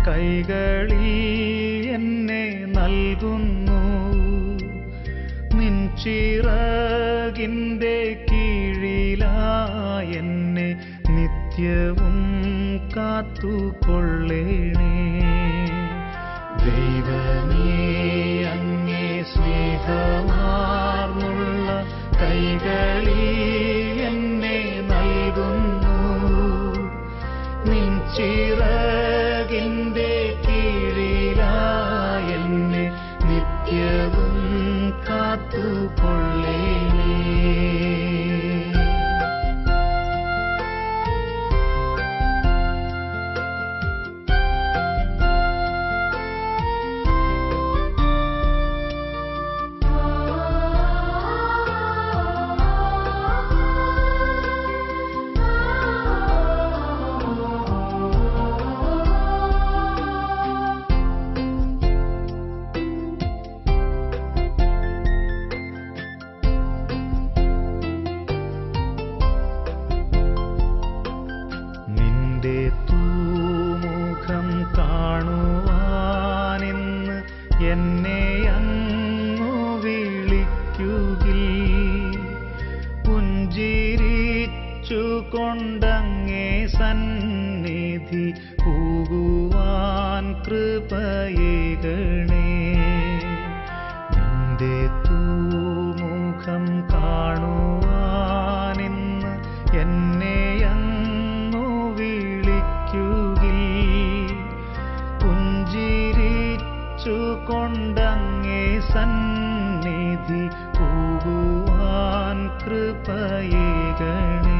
കൈകളിൽ എന്നെ നൽകുന്നു നിൻ ചിറകിൻ്റെ കീഴിലായി എന്നെ നിത്യവും കാത്തുകൊള്ളേണേ ദൈവമേ അങ്ങേ സ്നേഹമാർന്നുള്ള കൈകളിൽ എന്നെ നൽകുന്നു നിൻ ചിറകിൻ്റെ കീഴിലായി എന്നെ നിത്യവും കാത്തുകൊള്ളേണേ നിന്റെ തൂമുഖം കാണുവാനിന്ന് എന്നെ അങ്ങു വിളിക്കുകിൽ പുഞ്ചിരിച്ചു കൊണ്ടങ്ങേ സന്നിധി പോകുവാൻ കൃപയേകണേ നിന്റെ തൂമുഖം കാണുവാനിന്ന് എന്നെ അങ്ങു വിളിക്കുകിൽ പുഞ്ചിരിച്ചു കൊണ്ടങ്ങേ സന്നിധി പോകുവാൻ കൃപയേകണേ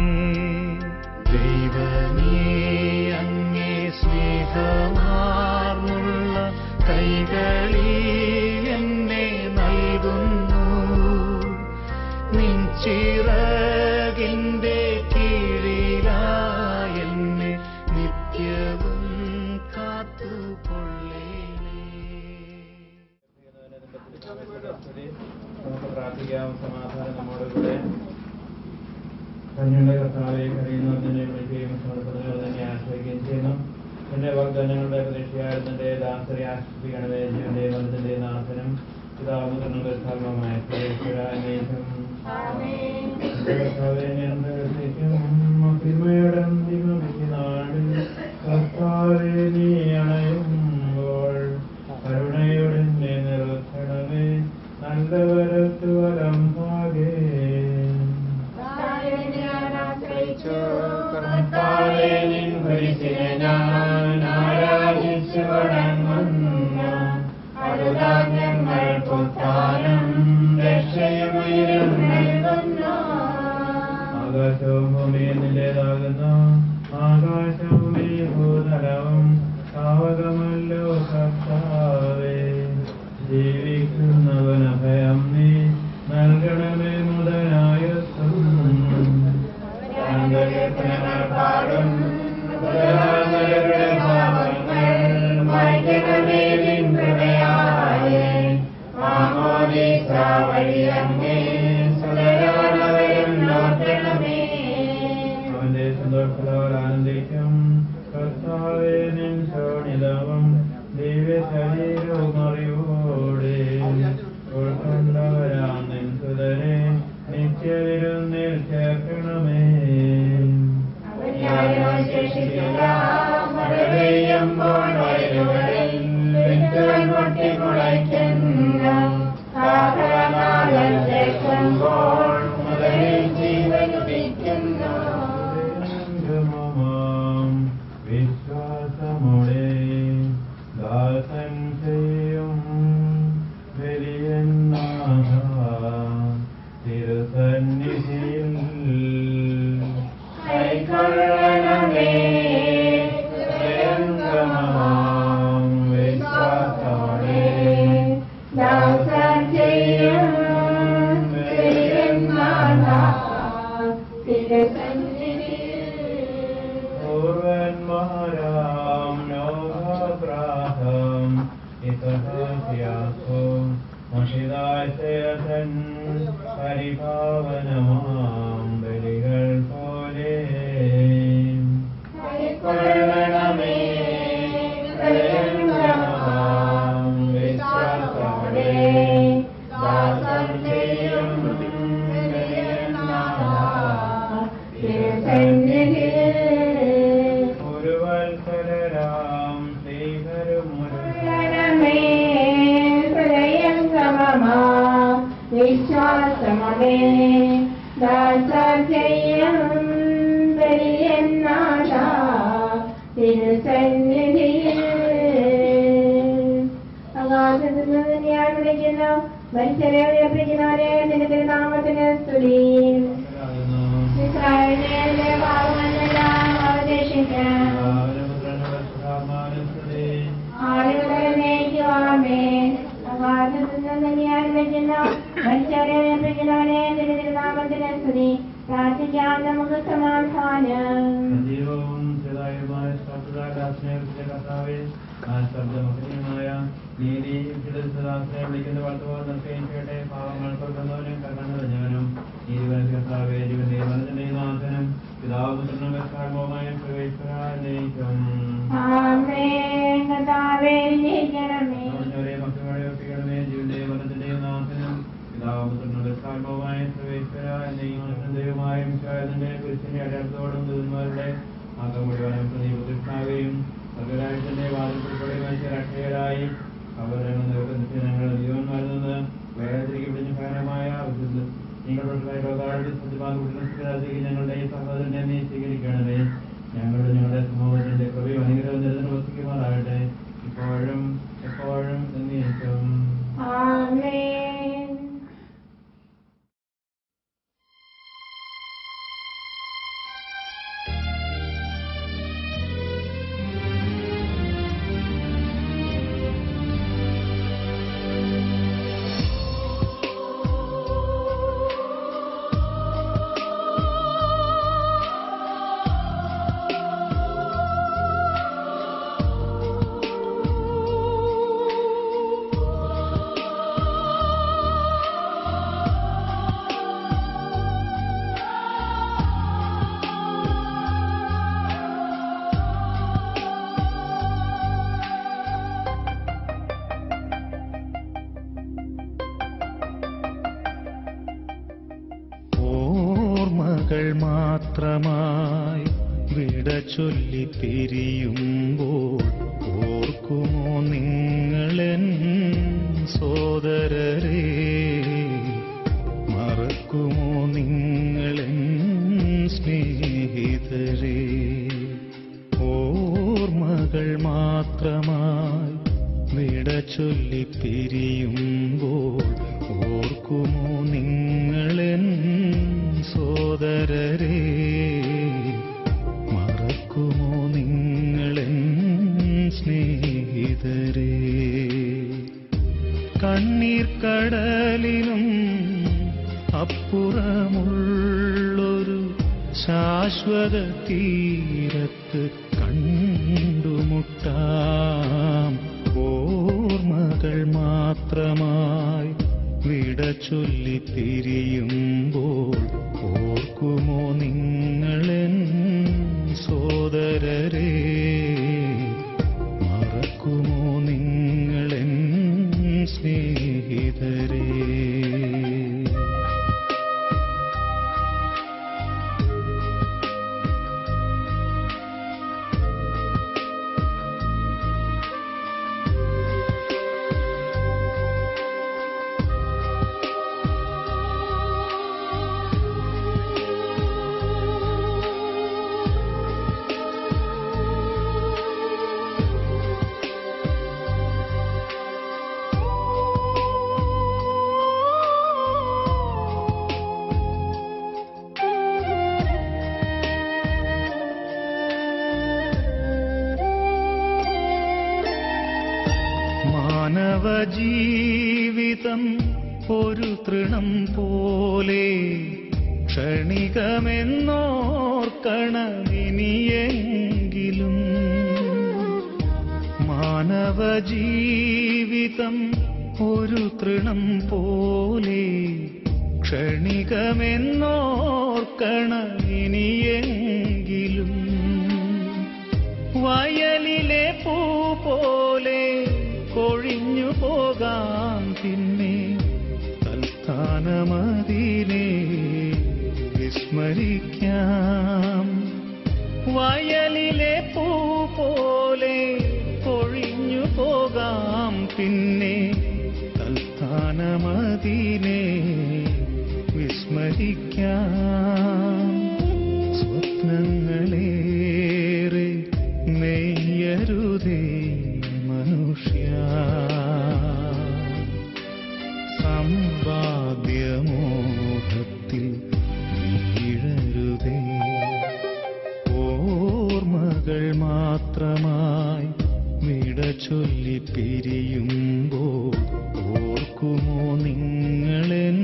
ദൈവമേ അങ്ങേ സ്നേഹമാർന്നുള്ള കൈകളിൽ എന്നെ നൽകുന്നു നിൻ ചിറകിൻ്റെ കീഴിലായി എന്നെ നിത്യവും കാത്തുകൊള്ളേണേ നമുക്ക് പ്രാർത്ഥിക്കാം സമാധാനം നമ്മോടുകൂടെ കഞ്ഞുള്ള കർത്താവെ കഴിയുന്നതിനെ വിളിക്കുകയും സമർപ്പണങ്ങൾ തന്നെ ആശ്രയിക്കുകയും ചെയ്യുന്നു എന്റെ വാഗ്ദാനങ്ങളുടെ പ്രതീക്ഷയായ തന്റെ ദാസരെ ആശ്രയിക്കണമേ ജീവന്റെ വനത്തിന്റെ നാഥനും പിതാവുന്ന ധർമ്മമായ കർത്താവെ നീ അണയുമ്പോൾ കരുണയുടെ നിർത്തണമേ നല്ലവരത്തു വരം ഭാഗേ കർത്താവേ നിൻ ഭരിച്ചിനെ ഞാൻ ആരാധിച്ചു വണങ്ങുന്നു അതുതാൻ ഞങ്ങൾ പുത്താനും രക്ഷയുമയിലും നൽകുന്നു ആകാശവും ഭൂമിയും നിന്റേതാകുന്നു ആകാശവും ഈ ഭൂതലവും പാവകമല്ലോ കർത്താവേ ജീവിക്കുന്നവൻ അഭയം നീ നൽകണമേ മുതലായത്തും പാടും പുരാതനരുടെ പാപങ്ങൾ മായ്ക്കണമേ നിൻ കൃപയാലേ മാമോദീസ വഴിയങ്ങേ സുതരാണവരും നോക്കണമേ അവന്റെ സന്തോഷത്തോർ ആനന്ദിക്കും കർത്താവേ നിൻ ശോണിതവും ദിവ്യ ശരീരവും അറിവോടെ ഉൾക്കൊണ്ടവരാ നിൻ സുതരെ നിത്യവിരുന്നിൽ ചേർക്കണമേ മഴപെയ്യുമ്പോൾ വയലുകളിൽ വിത്തുകൾ പൊട്ടിമുളയ്ക്കുന്നു കാഹളനാദം കേൾക്കുമ്പോൾ മുതലിൽ ജീവനുദിക്കുന്നു വിശ്വാസമുടെ ദാസൻ ചെയ്യും വലിയനാഥ തിരുസന്നിധിയിൽ കൈക്കൊള്ളണമേ സ്വയംഗമമാം വിശ്വാസമുടെ ദാസൻ ചെയ്യും ദാസർ ചെയ്യും ബലിയെന്നാഥ തിരുസന്നിധിയിൽ ആകാശത്തുനിന്ന് ഞാൻ വിളിക്കുന്നു മനുഷ്യരെ ഉയർപ്പിക്കുന്നവരെ നിന്റെ തിരുനാമത്തിന് സ്തുതി ഇസ്രായേലിലെ പാവങ്ങളെല്ലാം അവതേഷിക്കാം ആളുകളെ ആകാശത്തുനിന്ന് ഞാൻ വിളിക്കുന്നു മനുഷ്യരെ ഉയർപ്പിക്കുന്നവരെ നിന്റെ തിരുനാമത്തിന് സ്തുതി പ്രാർത്ഥിക്കാം നമുക്ക് സമാധാനം സജീവവും ചിതായുമായ സ്നേഹത്തിന്റെ കർത്താവെ ആ ശബ്ദമഹനീയമായ നീതി ചിതദാസനെ വിളിക്കുന്ന വാർത്തവാർ നിർത്തുകയും ചെയ്യട്ടെ പാവങ്ങൾ കൊടുക്കുന്നവനും കർമ്മ നിറഞ്ഞവനും നീതിവൻ കർത്താവെ ജീവന്റെ മനസ്സിന്റെ നാഥനും പിതാവ് പുത്രനുമായ പ്രവേശിക്കും ആമേൻ കർത്താവേ വിജയിക്കണമേ അവരെ മക്കളെ ഒപ്പിക്കണമേ ജീവന്റെ മനസ്സിന്റെ നാഥനും പിതാവ് പുത്രനുമായ പ്രവേശിക്കര ദൈവമായ മിശായതിന്റെ കുരിശിന്റെ അടയാളത്തോടും ദൂതന്മാരുടെ ആകം മുഴുവനും പ്രദീപകൃഷ്ണാവുകയും സർവരാജ്യത്തിന്റെ വാദത്തിൽപ്പെടെ മനുഷ്യ രക്ഷകരായി അവരുടെ ഞങ്ങൾ ജീവന്മാരിൽ നിന്ന് വേദത്തിരിക്കപ്പെടുന്ന ഫലമായ നിങ്ങളുടെ ഞങ്ങളുടെ ഈ സഹോദരനെ നീ സ്വീകരിക്കണമേ ഞങ്ങളുടെ ഞങ്ങളുടെ സമൂഹത്തിന്റെ കൃപയും അനുഗ്രഹം നിരന്തരം വസിക്കുമാറാകട്ടെ ഇപ്പോഴും എപ്പോഴും എന്നേക്കും ആമേൻ ഓർമ്മകൾ മാത്രമായി വിട ചൊല്ലി പിരിയുമ്പോൾ ഓർക്കുമോ നിങ്ങളെൻ സോദരരെ മറക്കുമോ നിങ്ങളെൻ സ്നേഹിതരെ ഓർമ്മകൾ മാത്രമായി വിട ചൊല്ലി പിരിയുമ്പോൾ ഓർക്കുമോ നിങ്ങളെൻ സോദരരെ മറക്കുമോ നിങ്ങളെൻ സ്നേഹിതരെ കണ്ണീർ കടലിനും അപ്പുറമുള്ളൊരു ശാശ്വത തീരത്ത് കണ്ടുമുട്ടാം ഓർമ്മകൾ മാത്രമായി വിട ചൊല്ലി പിരിയുമ്പോൾ ഓർക്കുമോ നിങ്ങളെൻ സോദരരെ മറക്കുമോ നിങ്ങളെൻ സ്നേഹിതരെ മാനവ ജീവിതം ഒരു തൃണം പോലെ ക്ഷണികമെന്നോർക്കണമിനിയെങ്കിലും മാനവ ജീവിതം ഒരു തൃണം പോലെ ക്ഷണികമെന്നോർക്കണമിനിയെങ്കിലും വയലിലെ പൂ പോലെ കൊഴിഞ്ഞു പോകാം പിന്നെ തൽസ്ഥാനമതിനെ വിസ്മരിക്കാം വയലിലെ പൂ പോലെ കൊഴിഞ്ഞു പോകാം പിന്നെ തൽസ്ഥാനമതിനെ വിസ്മരിക്കാം മാത്രമായി വിട ചൊല്ലി പിരിയുമ്പോൾ ഓർക്കുമോ നിങ്ങളെൻ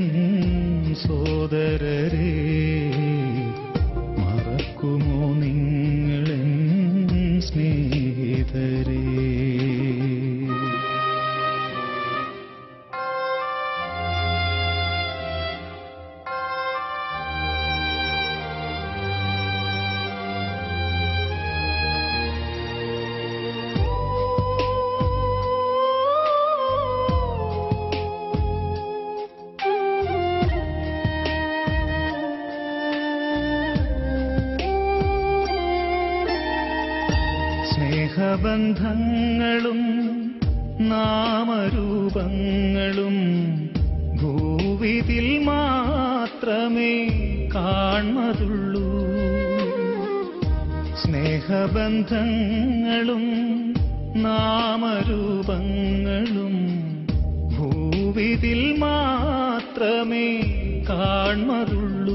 സോദരരെ മറക്കുമോ നിങ്ങളെൻ സ്നേഹിതരേ സ്നേഹബന്ധങ്ങളും നാമരൂപങ്ങളും ഭൂവിതിൽ മാത്രമേ കാൺമതുള്ളൂ സ്നേഹബന്ധങ്ങളും നാമരൂപങ്ങളും ഭൂവിതിൽ മാത്രമേ കാൺമതുള്ളൂ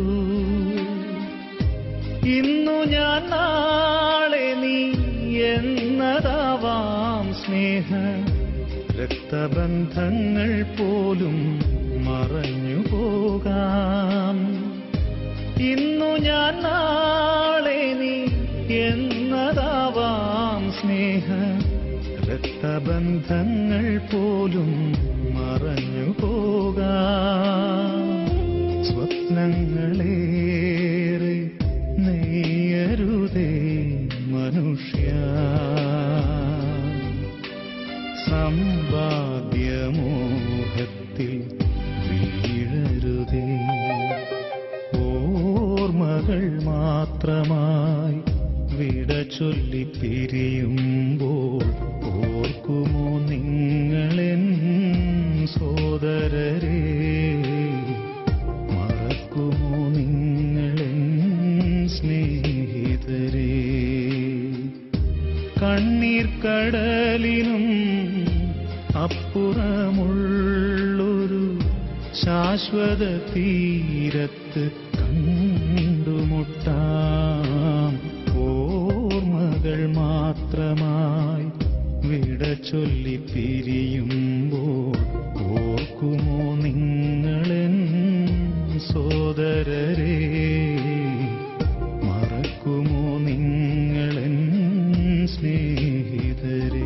ഇന്നു ഞാൻ നാളെ നീ എന്നതാവാം സ്നേഹ രക്തബന്ധങ്ങൾ പോലും മറഞ്ഞു പോകാം ഇന്നു ഞാൻ നാളെ നീ എന്നതാവാം സ്നേഹ രക്തബന്ധങ്ങൾ പോലും മറഞ്ഞു പോകാം സ്വപ്നങ്ങളേറെ നെയ്യരുതേ മനുഷ്യ സമ്പാദ്യമോഹത്തിൽ വീഴരുതേ ഓർമ്മകൾ മാത്രമായി വിട ചൊല്ലി പിരിയുമ്പോൾ ഓർക്കുമോ നിങ്ങളെൻ സോദരരെ മറക്കുമോ നിങ്ങളെൻ സ്നേഹിതരെ കണ്ണീർ കടലിനും അപ്പുറമുള്ളൊരു ശാശ്വത തീരത്ത് കണ്ടുമുട്ടാം ഓർമ്മകൾ മാത്രമായി വിട ചൊല്ലി പിരിയുമ്പോൾ ഓർക്കുമോ നിങ്ങളെൻ സോദരരെ മറക്കുമോ നിങ്ങളെൻ സ്നേഹിതരേ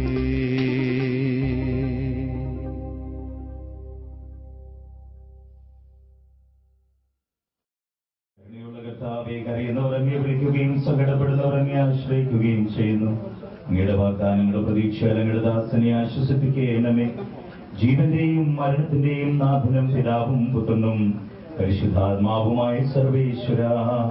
കരുണയുള്ള കർത്താവെ കരയുന്നവരങ്ങെ വിളിക്കുകയും സങ്കടപ്പെടുന്നവരങ്ങെ ആശ്രയിക്കുകയും ചെയ്യുന്നു അങ്ങയുടെ വാഗ്ദാനങ്ങളുടെ പ്രതീക്ഷ അങ്ങയുടെ ദാസനെ ആശ്വസിപ്പിക്കണമേ ജീവന്റെയും മരണത്തിന്റെയും നാഥനും പിതാവും പുത്രനും പരിശുദ്ധാത്മാവുമായ സർവേശ്വര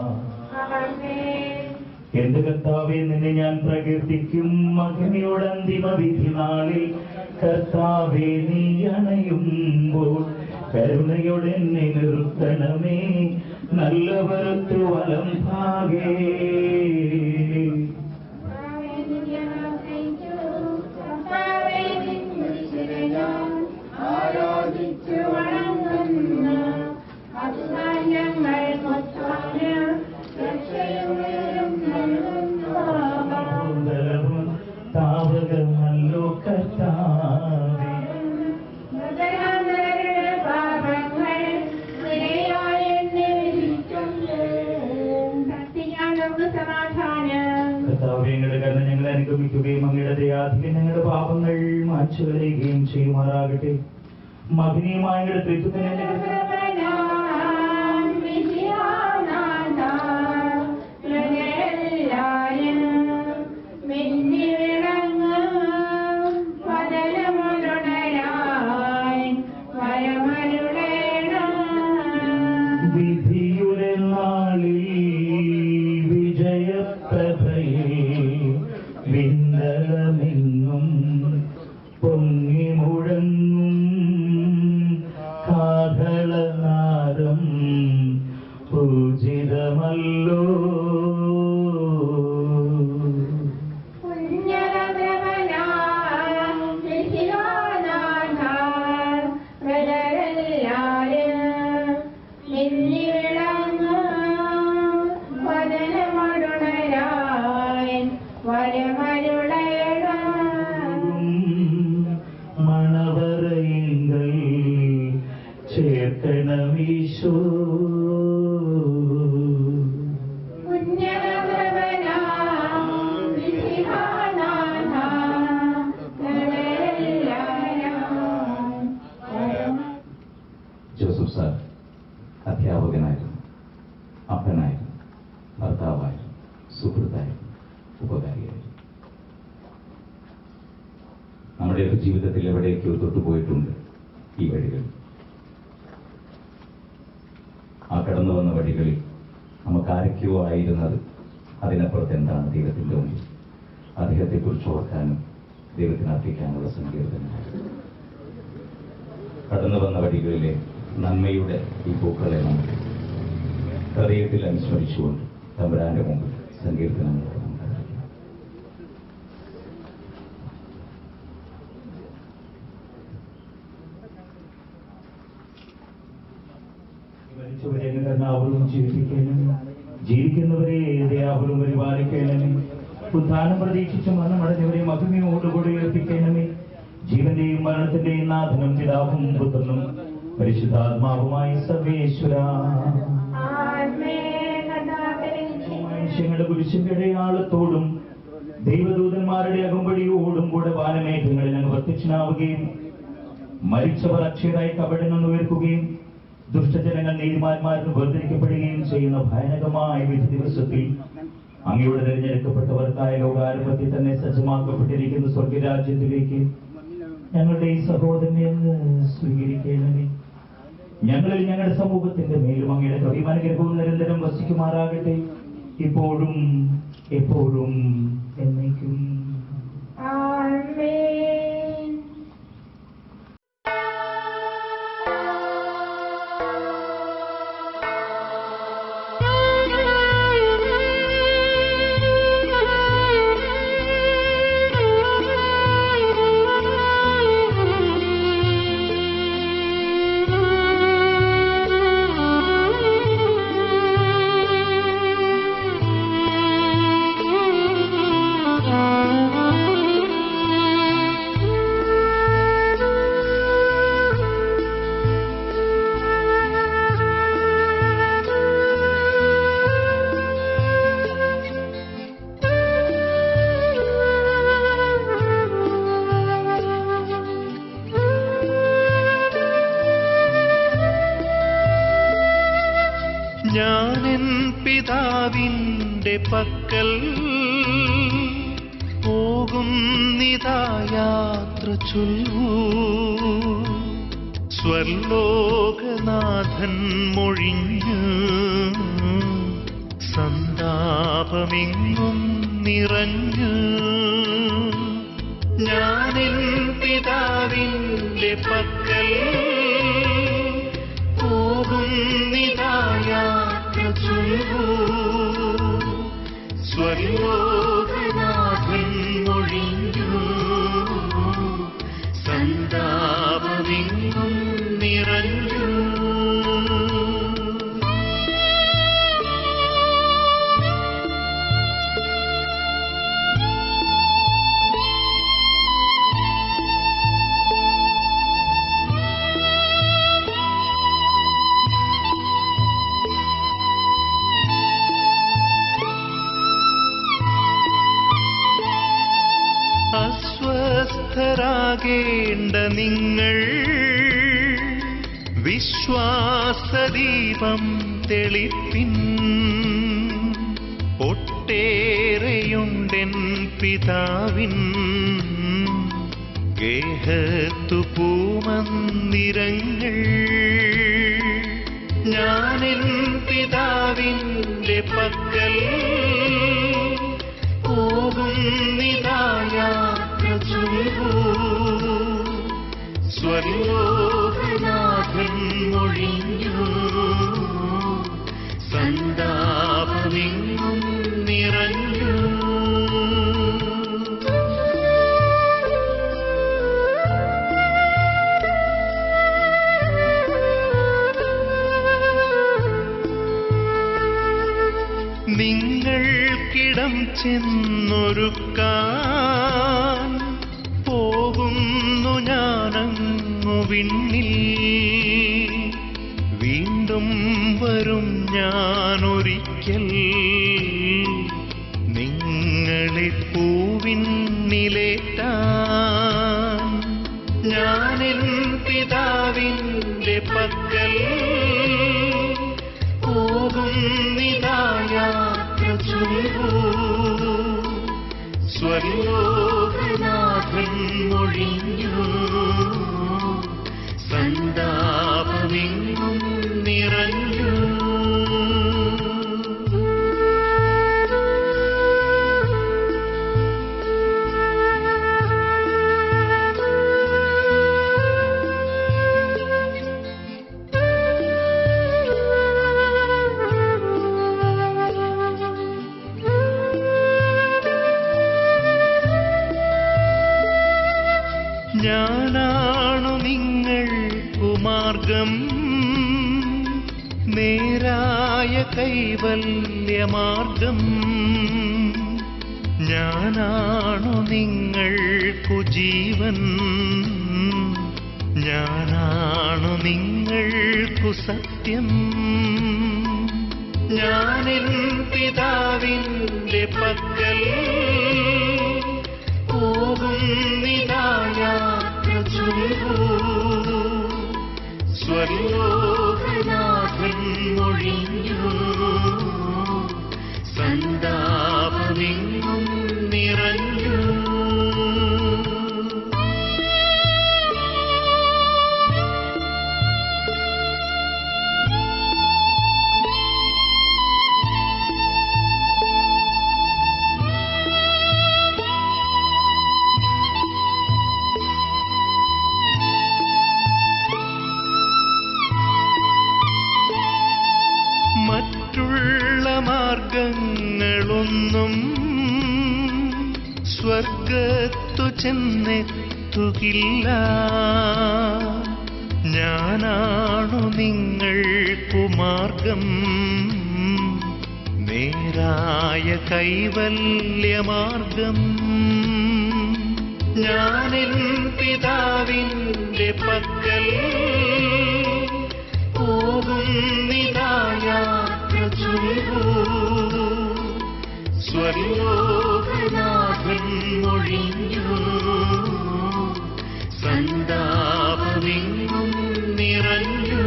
ആമേൻ എന്റെ കർത്താവെ നിന്നെ ഞാൻ പ്രകീർത്തിക്കും മകനയുടെ അന്തിമ വിധി നാളിൽ കർത്താവെ നീ അണയുമ്പോൾ കരുണയോടെ എന്നെ നിർത്തണമേ നല്ലവരത്തു വലം ഭാഗേ ആരാധിച്ചു വണങ്ങുന്ന അസാന്യങ്ങൾ മൊത്തം രക്ഷയും നൽകുന്നു സുന്ദരവും താവകമല്ലോ കർത്താവേ മൃതരാമരുടെ പാപങ്ങൾ നിരയായി എന്നെ വിധിച്ചുണ്ട് ഭക്തിയാൽ നമുക്ക് സമാധാനം കർത്താവേ അങ്ങയുടെ കരുണ ഞങ്ങളെ അനുഗമിക്കുകയും അങ്ങയുടെ ദയാധികം ഞങ്ങളുടെ പാപങ്ങൾ മാച്ചു കളയുകയും ചെയ്യുമാറാകട്ടെ മകനീയമായ അങ്ങയുടെ ത്രിത്വത്തിനെ വിധിയുടെ നാളിൽ വിജയപ്രഭയിൽ വിന്നലമെങ്ങും പൊങ്ങി മുഴങ്ങും കാഹളനാദം പൂജിതമല്ലോ വരമരുളേ നമ്മുടെയൊക്കെ ജീവിതത്തിൽ എവിടെയൊക്കെയോ തൊട്ടുപോയിട്ടുണ്ട് ഈ വഴികൾ ആ കടന്നു വന്ന വഴികളിൽ നമുക്ക് ആരൊക്കെയോ ആയിരുന്നത് അതിനപ്പുറത്ത് എന്താണ് ദൈവത്തിൻ്റെ മുന്നിൽ അദ്ദേഹത്തെക്കുറിച്ച് ഓർക്കാനും ദൈവത്തിന് അർപ്പിക്കാനുള്ള സങ്കീർത്തനമാണ് കടന്നു വന്ന വഴികളിലെ നന്മയുടെ ഈ പൂക്കളെ നമുക്ക് ഹൃദയത്തിൽ അനുസ്മരിച്ചുകൊണ്ട് തമ്പുരാന്റെ മുമ്പിൽ സങ്കീർത്തനങ്ങൾ നമുക്ക് ആരംഭിക്കാം. മരിച്ചവരെ കർണാവളും ജീവിപ്പിക്കണം ജീവിക്കുന്നവരെ ദയാവളും പരിപാലിക്കണമേ ഉദ്ധാനം പ്രതീക്ഷിച്ച് മരണമടഞ്ഞവരെ മഹിമയോടുകൂടി ഉയർപ്പിക്കണമേ ജീവന്റെയും മരണത്തിന്റെയും നാഥനും പിതാവും പുത്രനും പരിശുദ്ധാത്മാവുമായി സർവേശ്വര ആമേൻ കർത്താവിനെ മനുഷ്യങ്ങളുടെ കുരിശിന്റെ അടയാളത്തോടും ദൈവദൂതന്മാരുടെ അകമ്പടിയോടും കൂടെ വാനമേഘങ്ങളിൽ അങ്ങ് പ്രത്യക്ഷനാവുകയും മരിച്ചവർ അക്ഷയരായി കബടിൽ നിന്ന് ഉയർക്കുകയും ദുഷ്ടജനങ്ങൾ നീതിമാന്മാരിന് വേർതിരിക്കപ്പെടുകയും ചെയ്യുന്ന ഭയാനകമായ വിധി ദിവസത്തിൽ അങ്ങയുടെ തിരഞ്ഞെടുക്കപ്പെട്ടവർക്കായ ലോകാരംഭത്തിൽ തന്നെ സജ്ജമാക്കപ്പെട്ടിരിക്കുന്ന സ്വർഗരാജ്യത്തിലേക്ക് ഞങ്ങളുടെ ഈ സഹോദരനെ അങ്ങ് സ്വീകരിക്കണമേ ഞങ്ങളിൽ ഞങ്ങളുടെ സമൂഹത്തിന്റെ മേലും അങ്ങയുടെ കവിമാനുഗ്രഹവും നിരന്തരം വസിക്കുമാറാകട്ടെ ഇപ്പോഴും എപ്പോഴും എന്നേക്കും ആമേൻ ഞാനെൻ പിതാവിൻ്റെ പക്കൽ പോകുന്നിതാ യാത്ര ചൊല്ലൂ സ്വർലോകനാഥൻ മൊഴിഞ്ഞു സന്താപമെങ്ങും നിറഞ്ഞു ഞാനെൻ പിതാവിൻ്റെ പക്കൽ പോകുന്നിതായാത്ര ചൊല്ലൂ സ്വർലോകനാഥൻ മൊഴിഞ്ഞു സന്താപമെങ്ങും നിറഞ്ഞു അസ്വസ്ഥരാകേണ്ട നിങ്ങൾ വിശ്വാസദീപം തെളിപ്പിൻ ഒട്ടേറെയുണ്ടെൻ പിതാവിൻ ഗേഹത്തു പൂമന്ദിരങ്ങൾ ഞാനെൻ പിതാവിൻ്റെ പക്കൽ പോകുന്നിതായാത്ര ചൊല്ലൂ സ്വർലോകനാഥൻ മൊഴിഞ്ഞു സന്താപമെങ്ങും നിറഞ്ഞു നിങ്ങൾക്കിടം ചെന്നൊരുക്കാൻ പോകുന്നു ഞാനങ്ങു വിണ്ണിൽ വീണ്ടും വരും ഞാനൊരിക്കൽ നിങ്ങളെ പൂവിന്നിലേറ്റാൻ ഞാനെൻ പിതാവിൻ്റെ പക്കൽ പോകുന്നിതായാത്ര ചൊല്ലൂ സ്വർലോകനാഥൻ മൊഴിഞ്ഞു സന്താപമെങ്ങും നിറഞ്ഞു ഞാനാണു നിങ്ങൾക്കു മാർഗം നേരായ കൈവല്യമാർഗം ഞാനാണു നിങ്ങൾക്കു ജീവൻ ഞാനാണു നിങ്ങൾക്കു സത്യം ഞാനിൻ പിതാവിന്റെ പക്കൽ പോകുന്നിതായാത്ര ചൊല്ലൂ സ്വർലോകനാഥൻ മൊഴിഞ്ഞു സന്താപമെങ്ങും നിറഞ്ഞു മറ്റുള്ള മാർഗങ്ങളൊന്നും സ്വർഗത്തു ചെന്നെത്തുകില്ല ഞാനാണു നിങ്ങൾക്കു മാർഗം നേരായ കൈവല്യമാർഗം ഞാനിൻ പിതാവിന്റെ പക്കൽ പോകുന്നിതായാത്ര ചൊല്ലൂ സ്വർലോകനാഥൻ മൊഴിഞ്ഞു സന്താപമെങ്ങും നിറഞ്ഞു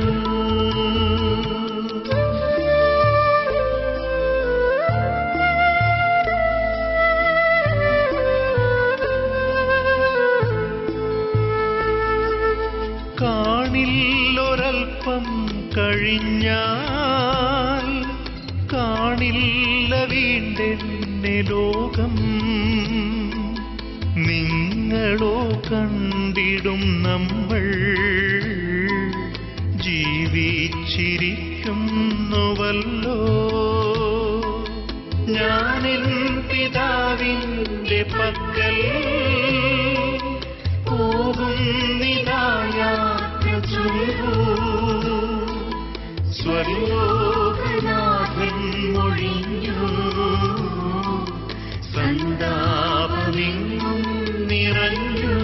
കാണില്ലൊരൽപ്പം കഴിഞ്ഞാൽ കാണില്ല വീണ്ടെന്നെ ലോകം നിങ്ങളോ കണ്ടിടും നമ്മൾ ജീവിച്ചിരിക്കുന്നുവല്ലോ ഞാനിൻ പിതാവിന്റെ പക്കൽ പോകുന്നിതായാത്ര ചൊല്ലൂ സ്വർലോകനാഥൻ മൊഴിഞ്ഞു സന്താപമെങ്ങും നിറഞ്ഞു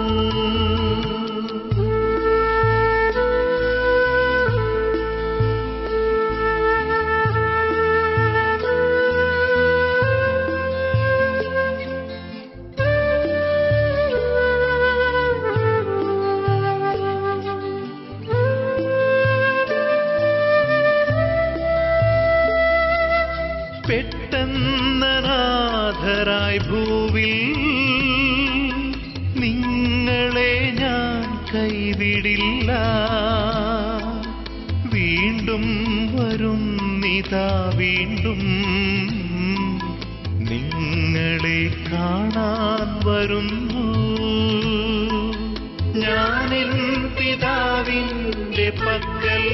പെട്ടെന്നനാഥരായി ഭൂവിൽ നിങ്ങളെ ഞാൻ കൈവിടില്ല വീണ്ടും വരുന്നിതാ വീണ്ടും നിങ്ങളെ കാണാൻ വരുന്നു ഞാനിൻ പിതാവിന്റെ പക്കൽ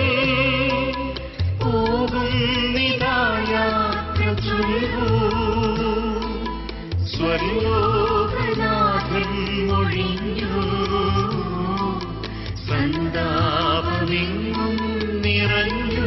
പോകുന്നിതായാത്ര ചൊല്ലൂ സ്വർലോകനാഥൻ മൊഴിഞ്ഞു സന്താപമെങ്ങും നിറഞ്ഞു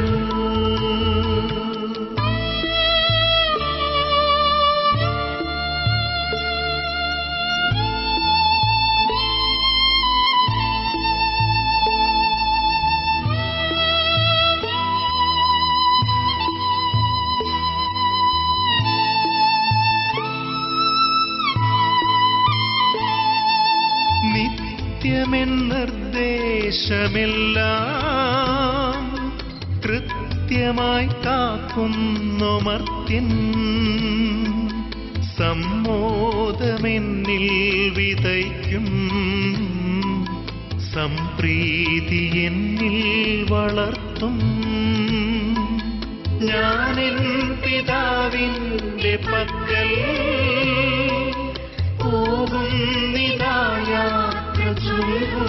നിത്യമെൻ നിർദ്ദേശമെല്ലാം കൃത്യമായി കാക്കുന്നു മർത്യൻ സമ്മോദമെന്നിൽ വിതയ്ക്കും സംപ്രീതി എന്നിൽ വളർത്തും ഞാനെൻ പിതാവിൻ്റെ പക്കൽ പോകുന്നിതായാത്ര ചൊല്ലൂ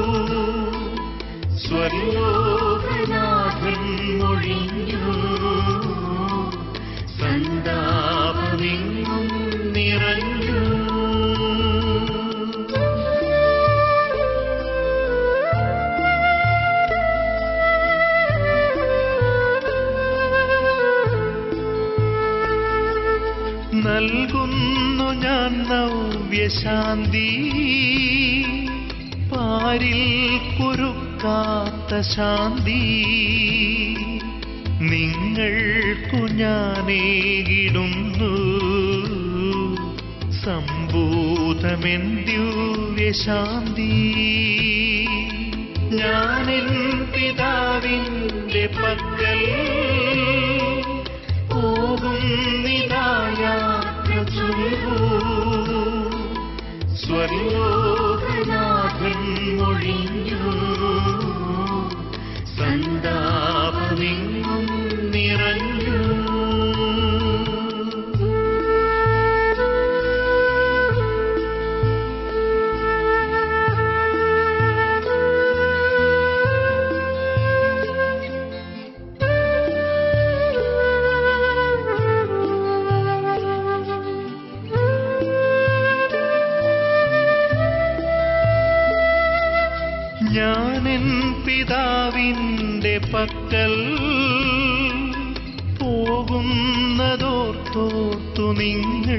സ്വർലോകനാഥൻ മൊഴിഞ്ഞു സന്താപമെങ്ങും നിറഞ്ഞു നൽകുന്നു ഞാൻ നവ്യശാന്തി പാരിൽ കുരുക്കാത്ത ശാന്തി നിങ്ങൾക്കു ഞാനേകിടുന്നു സംഭൂതമെൻ ദിവ്യശാന്തി ഞാനെൻ പിതാവിൻ്റെ പക്കൽ പോകുന്നിതായാത്ര ചൊല്ലൂ സ്വർലോകനാഥൻ മൊഴിഞ്ഞു സന്താപമെങ്ങും നിറഞ്ഞു ഞാനെൻ പിതാവിൻ്റെ പക്കൽ പോകുന്നതോർത്തോർത്തു നിങ്ങൾ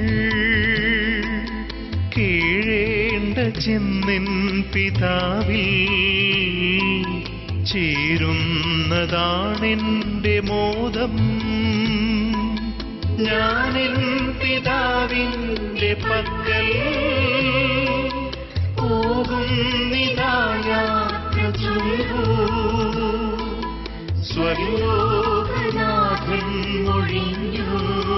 കീഴേണ്ട ചെന്നിൻ പിതാവിൽ ചേരുന്നതാണെൻ്റെ മോദം ഞാനെൻ പിതാവിൻ്റെ പക്കൽ പോകുന്നിതായാത്ര ചൊല്ലൂ സ്വർലോകനാഥൻ മൊഴിഞ്ഞു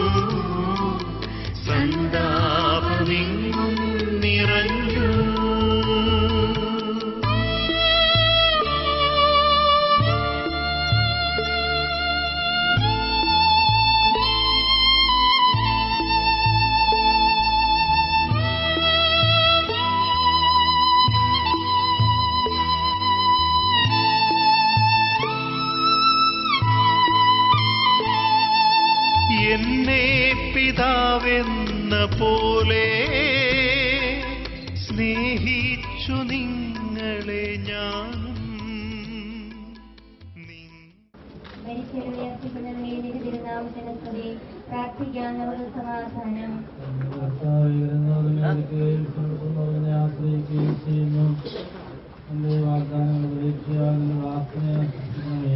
സന്താപമെങ്ങും നിറഞ്ഞു എന്നെ പിതാവെന്ന പോലെ സ്നേഹിച്ചു നിങ്ങളെ ഞാനും നിങ്ങ- മരിച്ചവരെ തിരുനാമത്തിന് സ്തുതി പ്രാർത്ഥിക്കാൻ നമുക്ക് സമാധാനം ആശ്രയിക്കുകയും ചെയ്യുന്നു എന്റെ വാഗ്ദാനങ്ങൾ പ്രതീക്ഷയാൽ പ്രാർത്ഥനയെ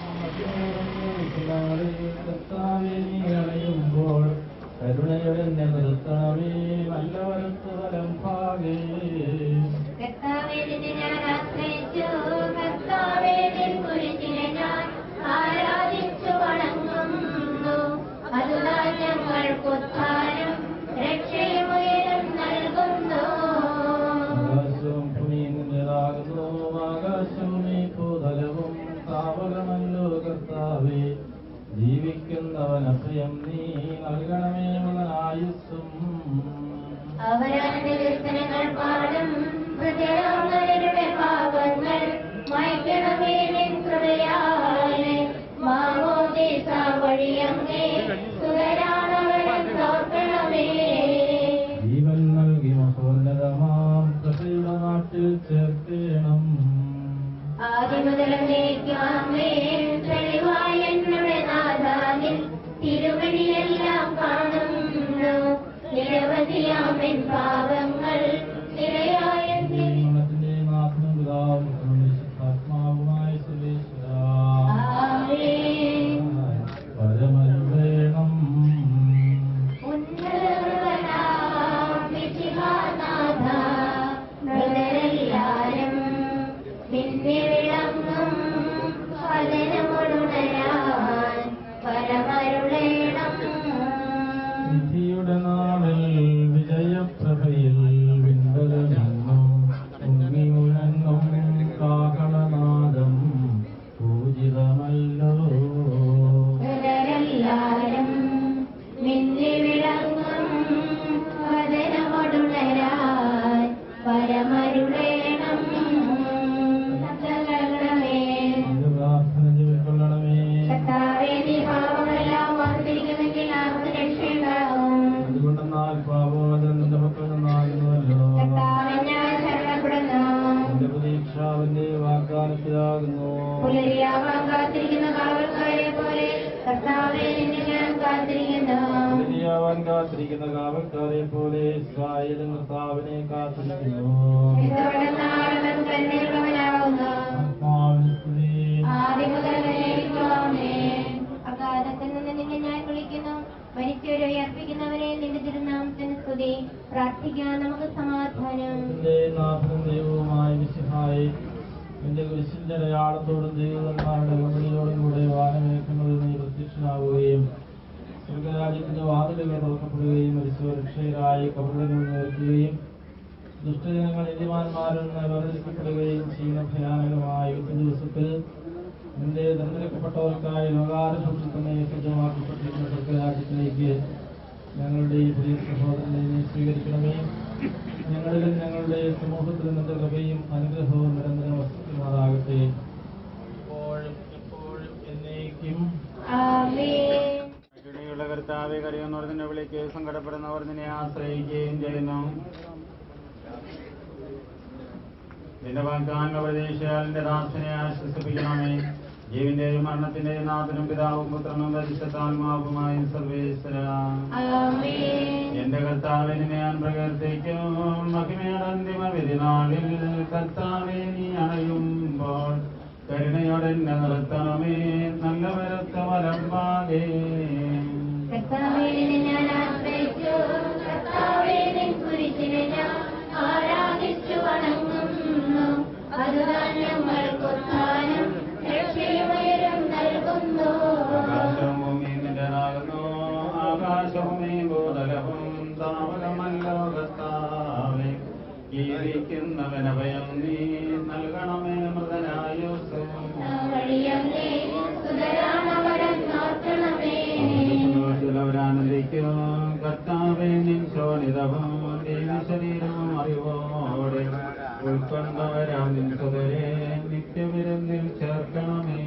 യുമ്പോൾ കരുണയുടെ നിർത്തണമേ നല്ലവരത്ത് വരം ഭാഗേ കർത്താവേ നിന്നെ ഞാൻ ആശ്രയിച്ചു കർത്താവേ നിൻ കുരിശിനെ ഞാൻ ആരാധിച്ചു വണങ്ങുന്നു അതിനാൽ ഞങ്ങൾക്ക് ഉദ്ധാരം രക്ഷയും ഉയരം നൽകുന്നു ആകാശവും പുനിയതാകുന്നു ആകാശവും ഈ ഭൂതലവും താവകമല്ലോ കർത്താവേ ജീവിക്കുന്നവൻ അഭയം നീ നൽകണമേ ആയുസ്സും അവരവന്റെ വ്യസനങ്ങൾ പാടും ഹൃദയാന്തരരുടെ പാപങ്ങൾ മായ്ക്കണമേ നിൻ കൃപയാലെ മാമോദീസ വഴിയങ്ങേ സുതരാണവരെ തോർക്കണമേ ജീവൻ നൽകി മഹോന്നതമാം കൃപയുടെ നാട്ടിൽ ചേർത്തേണം ആദിമുതലേ തെളിവായ എന്നുടെ നാഥാനിൽ തിരുവഴിയെല്ലാം കാണുന്നു നിരവധിയാമൻ പാപങ്ങൾ നിരയായ മരണത്തിൽ പുലരിയാവാൻ കാത്തിരിക്കുന്ന കാവൽക്കാരെ പോലെ കർത്താവെ നിന്നെ ഞാൻ കാത്തിരിക്കുന്നു ശരിയാവാൻ കാത്തിരിക്കുന്ന കാവൽക്കാരെ പോലെ ഇസ്രായേലും കർത്താവിനെ കാത്തിരിക്കുന്നു ഇതോടെന്നാളവൻ കരുണയുള്ളവനാകുന്നു ആത്മാവിന് സ്തുതി. ആദ്യം മുതൽ വരേക്കുമാമേ. അഗാധത്തിൽ നിന്ന് നിന്നെ ഞാൻ വിളിക്കുന്നു മരിച്ചവരെ ഉയർപ്പിക്കുന്നവരെ നിന്റെ തിരുനാമത്തിന് സ്തുതി പ്രാർത്ഥിക്കാൻ നമുക്ക് സമാധാനം എന്റെ നാഥനും ദൈവവുമായ വിശുഹായി എന്റെ കുരിശിന്റെ അടയാളത്തോടും ദൈവന്മാരുടെ കമ്പനിയോടും കൂടെ വാനമേക്കുന്നത് നീ പ്രത്യക്ഷനാവുകയും സ്വർഗരാജ്യത്തിന്റെ വാതിലുകൾ തുറക്കപ്പെടുകയും മരിച്ചവരക്ഷയരായി കബറുകളിൽ നിൽക്കുകയും ദുഷ്ടജനങ്ങൾ നീതിമാന്മാരിൽ നിന്ന് വേർതിരിക്കപ്പെടുകയും ചെയ്യുന്ന ഭയാനകമായ യുദ്ധ ദിവസത്തിൽ നിന്റെ തെരഞ്ഞെടുക്കപ്പെട്ടവർക്കായി ലോകാരം സൂക്ഷിക്കുന്ന സജ്ജമാക്കപ്പെട്ടിരിക്കുന്ന സ്വർഗരാജ്യത്തിലേക്ക് ഞങ്ങളുടെ ഈ പ്രിയ സഹോദരനെ നീ സ്വീകരിക്കണമേ ഞങ്ങളിലും ഞങ്ങളുടെ സമൂഹത്തിൽ നിന്റെ കൃപയും അനുഗ്രഹവും നിരന്തരം വസിക്കുമാറാകട്ടെ എപ്പോഴും എപ്പോഴും എന്നേക്കും ആമേൻ കരുണയുള്ള കർത്താവെ കരയുന്നവർ നിന്നെ വിളിക്ക് സങ്കടപ്പെടുന്നവർ നിന്നെ ആശ്രയിക്കുകയും ചെയ്യുന്നു നിന്റെ വാഗ്ദാന പ്രതീക്ഷയാലിന്റെ ദാസനെ ആശ്വസിപ്പിക്കണമേ ജീവന്റെയും മരണത്തിന്റെയും നാഥനും പിതാവും പുത്രനും പരിശുദ്ധാത്മാവുമായി സർവേശ്വര ആമേൻ എന്റെ കർത്താവിനെ ഞാൻ പ്രകീർത്തിക്കും മഹിമയുടെ അന്തിമ വിധിനാളിൽ കർത്താവെ നീ അണയുമ്പോൾ കരുണയോടെ എന്നെ നിർത്തണമേ നല്ല വരത്ത വലമ്പാകേ കർത്താവേ നിന്നെ ഞാൻ ആശ്രയിച്ചു കർത്താവേ നിൻ കുരിശിനെ ഞാൻ ആരാധിച്ചു വണങ്ങുന്നു അതുതാൻ ഞങ്ങൾക്കുത്ഥാനം രക്ഷയുയരം നൽകുന്നു ആകാശവും ഭൂമിയും നിന്റേതാകുന്നു ആകാശവും ഈ ഭൂതലവും താവകമല്ലോ കർത്താവേ ജീവിക്കുന്നവനഭയം നീ നൽകണമേ മൃതനായുസും വഴിയങ്ങേ സുതരാണവരം നോക്കണമേ ാനന്ദിക്കും കർത്താവേ നിൻ ശോണിതവും ശരീരവും അറിവോടെ ഉൾക്കൊണ്ടവരാം നിൻ സുതരെ നിത്യവിരുന്നിൽ ചേർക്കണമേ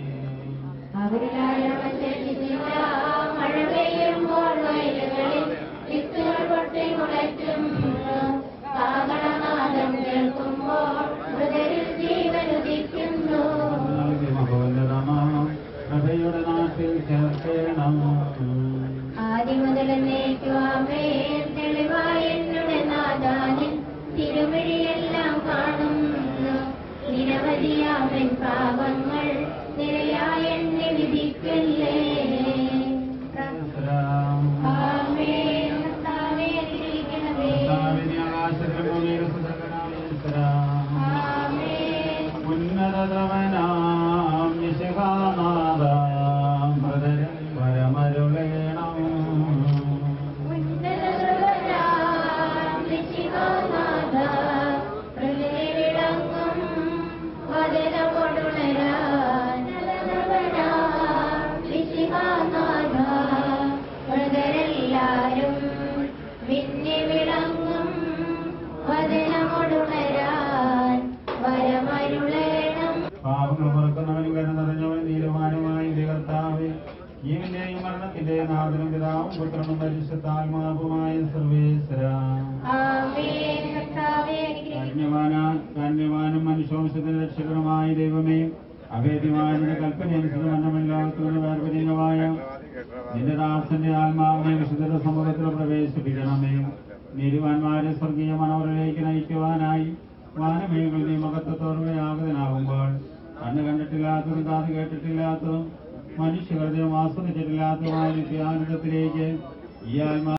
അവരിലാഴമശേഷിച്ചില്ല മഴ പെയ്യുമ്പോൾ വയലുകളിൽ വിത്തുകൾ പൊട്ടി മുളയ്ക്കുന്നു കാകളനാദം കേൾക്കുമ്പോൾ മൃതരിൽ ജീവനുദിക്കുന്നു പ്രഭയുടെ നാട്ടിൽ ചേർക്കണം ആദ്യം മുതൽ എന്നേക്കുവാമേ തെളിവായ എന്നുടെ നാദാനിൽ തിരുവഴിയെല്ലാം കാണുന്നു നിരവധിയാമൻ പാപങ്ങൾ നിരയായ എന്നെ വിധിക്കല്ലേ ആമേൻ കർത്താവേ അനുഗ്രഹിക്കണമേ ആകാശത്തിൽ ഭൂമിയിൽ സുതകനായ ആമേൻ ഉന്നതവനാം നിശകാനാദ മൃതരിൽ പരമരുളേണം ഉന്നതകൃപയാം നിശികാനാഥ, പ്രകൃതിവിളങ്ങും വദനമൊടുണരാൻ. ഉന്നതകൃപയാം നിശികാനാഥ, മൃതരെല്ലാരും മിന്നി വിളങ്ങും വദനമൊടുണരാൻ വരമരുളേണം പാപങ്ങൾ പുറക്കുന്നവനും കരുണ നിറഞ്ഞവനും നീലമാനുമായി കർത്താവ് ജീവന്റെയും മരണത്തിന്റെയും നാഥനും പിതാവും പുത്രനും പരിശുദ്ധാത്മാവുമായ സർവേശ്വര ആമേൻ കർത്താവേ അനുഗ്രഹിക്കണമേ കാന്യവാനാ കാന്യവാനും മനുഷ്യവംശത്തിന് രക്ഷകനുമായ ദൈവമേ അഭേദ്യമായ നിന്റെ കൽപ്പനയനുസരിച്ച് മന്നമെല്ലാത്തുനിന്ന് വേർപരികമായ നിന്റെ ദാസന്റെ ആത്മാവിനെ വിശുദ്ധ സമൂഹത്തിൽ പ്രവേശിപ്പിക്കണമേ നീതിവാന്മാരെ സ്വർഗീയ മനോഹരയിലേക്ക് നയിക്കുവാനായി വാനമേകളുടെ മഹത്വത്തോടുകൂടി ആഗതനാകുമ്പോൾ കണ്ണ് കണ്ടിട്ടില്ലാത്തതും കാത് കേട്ടിട്ടില്ലാത്തതും മനുഷ്യഹൃദയം ആസ്വദിച്ചിട്ടില്ലാത്തതുമായ നിത്യാനന്ദത്തിലേക്ക് ഈ ആത്മാ